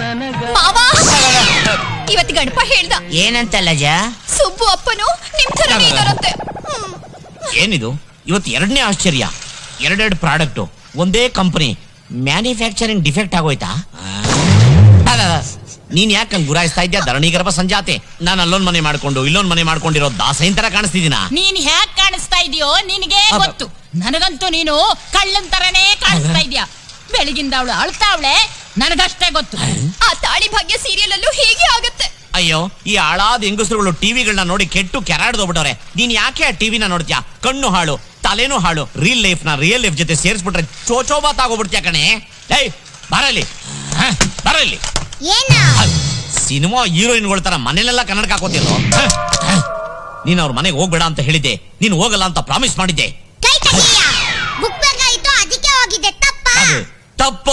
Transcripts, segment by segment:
ಮಾವ ಇವತ್ತು ಗಣಪ ಹೇಳ್ದ ಏನಂತ ಲಜ ಸುಬ್ಬು ಅಪ್ಪನು ನಿಮ್ ಥರನೇ ಇದಾರಂತೆ ಹ್ಮ್. ಏನಿದು ಇವತ್ತು ಎರಡನೇ ಆಶ್ಚರ್ಯ ಎರಡೆರಡು ಪ್ರಾಡಕ್ಟು ಒಂದೇ ಕಂಪನಿ ಮ್ಯಾನುಫ್ಯಾಕ್ಚರಿಂಗ್ ಡಿಫೆಕ್ಟ್ ಆಗೋಯ್ತಾ ಅಲ್ಲ, ನೀನ್ ಯಾಕೆ ಹಂಗ್ ಗುರಾಯಿಸ್ತಾ ಇದ್ಯಾ ಧರಣಿ ಗರ್ಭ ಸಂಜಾತೆ ನಾನು ಅಲ್ಲೊಂದ್ ಮನೆ ಮಾಡ್ಕೊಂಡು ಇಲ್ಲೊಂದ್ ಮನೆ ಮಾಡ್ಕೊಂಡಿರೋ ದಾಸೈನ್ ತರ ಕಾಣಿಸ್ತಿದ್ದೀನ ನೀನ್ ಹ್ಯಾಕ್ ಕಾಣಿಸ್ತಾ ಇದೆಯೋ ನಿನಗೆ ಅಬ್ಬ. ಗೊತ್ತು ನನಗಂತೂ ನೀನು ಕಳ್ಳನ್ ತರನೇ ಕಾಣಿಸ್ತಾ ಇದ್ಯಾ ಬೆಳಗಿಂದ ಅವಳು ಅಳ್ತಾವಳೆ ನನಗಷ್ಟೇ ಗೊತ್ತು ಆ ತಾಳಿ ಭಾಗ್ಯ ಸೀರಿಯಲ್ ಅಲ್ಲೂ ಹೀಗೆ ಆಗತ್ತೆ ಅಯ್ಯೋ ಈ ಹಾಳಾದ ಹೆಂಗಸರುಗಳು ಟಿವಿಗಳನ್ನ ನೋಡಿ ಕೆಟ್ಟು ಕೆರಾಡ್ದೋಗ್ಬಿಟ್ಟವ್ರೆ ನೀನ್ ಯಾಕೆ ಆ ಟಿವಿನ ನೋಡ್ತೀಯಾ ಕಣ್ಣು ಹಾಳು ತಲೆನೂ ಹಾಳು ರಿಯಲ್ ಲೈಫ್ ನ ರಿಯಲ್ ಲೈಫ್ ಜೊತೆ ಸೇರಿಸ್ಬಿಟ್ರೆ ಚೋಚೋಬಾತ್ ಆಗೋಗ್ಬಿಡ್ತೀಯ ಕಣೆ ಏಯ್ ಬರಲಿ ಬರಲಿ ಏನ ಸಿನಿಮಾ ಹೀರೋಯಿನ್ಗಳ ತರ ಮನೇಲೆಲ್ಲ ಕನ್ನಡಕ ಹಾಕೋತಿರೋ ನೀನ್ ಅವ್ರ ಮನೆಗೆ ಹೋಗ್ಬೇಡ ಅಂತ ಹೇಳಿದ್ದೆ ನೀನ್ ಹೋಗಲ್ಲ ಅಂತ ಪ್ರಾಮಿಸ್ ಮಾಡಿದ್ದೆ ಕೈ ತೆಗೀಯ ಬುಕ್ ಬೇಕಾಗಿತ್ತು ಅದಕ್ಕೆ ಹೋಗಿದ್ದೆ ತಪ್ಪ ಅದು ತಪ್ಪು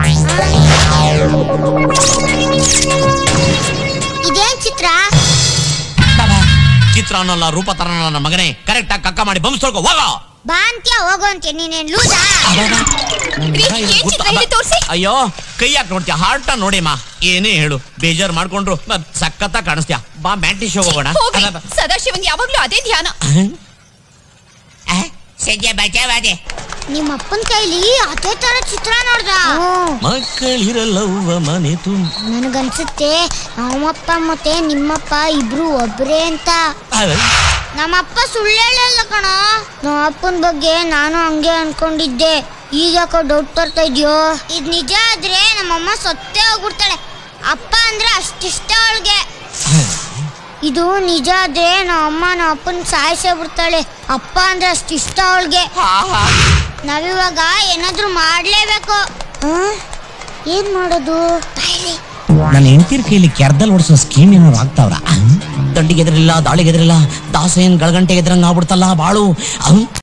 ಇದೇನ್ ಚಿತ್ರ ಚಿತ್ರ ಅನ್ನೋಲ್ಲ ರೂಪ ತರ ನನ್ನ ಮಗನೇ ಕರೆಕ್ಟ್ ಆಗಿ ಕಕ್ಕ ಮಾಡಿ ಬಂಸ್ ತೊಳ್ಕೊ ಹೋಗೋ ಬಾ ಅಂತ್ಯ ಹೋಗು ಅಂತ್ಯ ನೀನೇನ್ ಲೂಸಾ ರೀ, ಏನ್ ಚಿತ್ರ ಹೇಳಿ ತೋರ್ಸಿ ಅಯ್ಯೋ ಕೈ ಯಾಕೆ ನೋಡ್ತೀಯ ಹಾರ್ಟ ನೋಡಿಮ್ಮ ಏನೇ ಹೇಳು ಬೇಜಾರ್ ಮಾಡ್ಕೊಂಡ್ರು ನಾನ್ ಸಖತ್ತ ಕಾಣಿಸ್ತೀಯ ಬಾ ಮ್ಯಾಟಿ ಶೋ ಹೋಗೋಣ ಹೋಗ್ರಿ ಸದಾಶಿವಂಗ್ ಯಾವಾಗ್ಲೂ ಅದೇ ಧ್ಯಾನ ಸದ್ಯ ಬಚಾವಾದೆ ನಿಮ್ಮ ಅಪ್ಪನ ಕೈಲಿ ಅದೇ ತರ ಚಿತ್ರ ನೋಡ್ದ ಮಕ್ಕಳಿರಲ್ಲವ್ವ ಮನೆ ತುಂಬ ನನಗನ್ಸುತ್ತೆ ನಮ್ಮಪ್ಪ ಮತ್ತೆ ನಿಮ್ಮಪ್ಪ ಇಬ್ರು ಒಬ್ರೇ ಅಂತ ನಮ್ಮಪ್ಪ ಸುಳ್ಳು ಹೇಳಲ್ಲ ಕಣ ನಮ್ಮ ಅಪ್ಪನ ಬಗ್ಗೆ ನಾನು ಹಂಗೆ ಅನ್ಕೊಂಡಿದ್ದೆ ಈಗ ಯಾಕೋ ಡೌಟ್ ಬರ್ತಾ ಇದೆಯೋ ಇದ್ ನಿಜ ಆದ್ರೆ ನಮ್ಮಮ್ಮ ಸತ್ತೇ ಹೋಗ್ಬಿಡ್ತಾಳೆ ಅಪ್ಪ ಅಂದ್ರೆ ಅಷ್ಟಿಷ್ಟ ಅವಳಿಗೆ ಇದು ನಿಜ ಆದ್ರೆ ನಮ್ಮಮ್ಮ ನಮ್ಮ ಅಪ್ಪನ ಸಾಯಿಸೇ ಬಿಡ್ತಾಳೆ ಅಪ್ಪ ಅಂದ್ರೆ ಅಷ್ಟಿಷ್ಟ ಅವಳಿಗೆ ನಾವಿವಾಗ ಏನಾದ್ರೂ ಮಾಡ್ಲೇಬೇಕು ಆ? ಏನ್ ಮಾಡೋದು ಬಾಯ್ಲಿ. ನನ್ನ ಹೆಂಡತಿರ್ ಕೈಲಿ ಕೆರ್ದಲ್ಲಿ ಓಡಿಸೋ ಸ್ಕೀಮ್ ಏನಾದ್ರು ಆಗ್ತಾವ್ರ ದಂಡಿಗೆ ಎದ್ರಿಲ್ಲ ದಾಳಿಗೆ ಎದ್ರಿಲ್ಲ ದಾಸೇನ್ ಗಳಗಂಟೆ ಎದ್ರಂಗ ಆಗ್ಬಿಡ್ತಲ್ಲ ಬಾಳು ಅಹ್